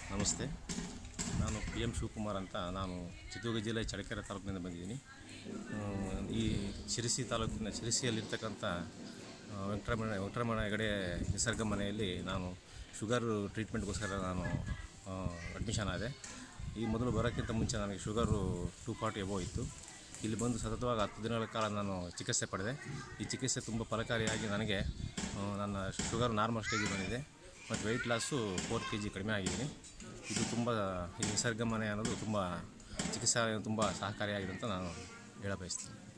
ನಮಸ್ತೆ ನಾನು P M Shivakumar ಅಂತ ನಾನು ಚಿತ್ರದುರ್ಗ ಜಿಲ್ಲೆ ಚಳ್ಳಕೆರೆ ತಾಲೂಕಿನಿಂದ ಬಂದಿದ್ದೀನಿ ಆ, ಈ ಶಿರಸಿ ತಾಲೂಕಿನ ಶಿರಸಿಯಲ್ಲಿರ್ತಕ್ಕಂಥ ಆ, ವೆಂಕಟರಮಣ ವೆಂಕಟರಮಣ ಹೆಗಡೆ ನಿಸರ್ಗ ಮನೆಯಲ್ಲಿ ನಾನು ಶುಗರ್ ಟ್ರೀಟ್ಮೆಂಟ್ಗೋಸ್ಕರ ನಾನು ಅಡ್ಮಿಷನ್ ಆದೆ ಈ ಮೊದಲು ಬರೋಕ್ಕಿಂತ ಮುಂಚೆ ನನಗೆ ಶುಗರು ಟೂ ಫಾರ್ಟಿ ಎಬೋ ಇತ್ತು ಇಲ್ಲಿ ಬಂದು ಸತತವಾಗಿ ಹತ್ತು ದಿನಗಳ ಕಾಲ ನಾನು ಚಿಕಿತ್ಸೆ ಪಡೆದೆ ಈ ಚಿಕಿತ್ಸೆ ತುಂಬ ಫಲಕಾರಿಯಾಗಿ ನನಗೆ ಆ, ನನ್ನ ಶುಗರ್ ನಾರ್ಮಲ್ ಸ್ಟೇಜಿಗೆ ಬಂದಿದೆ ಮತ್ತು weight loss four K G ಕಡಿಮೆ ಆಗಿದ್ದೀನಿ ಇದು ತುಂಬ ಈ ನಿಸರ್ಗ ಮನೆ ಅನ್ನೋದು ತುಂಬ ಚಿಕಿತ್ಸೆ ತುಂಬ ಸಹಕಾರಿಯಾಗಿದೆ ಅಂತ ನಾನು ಹೇಳ ಬಯಸ್ತೀನಿ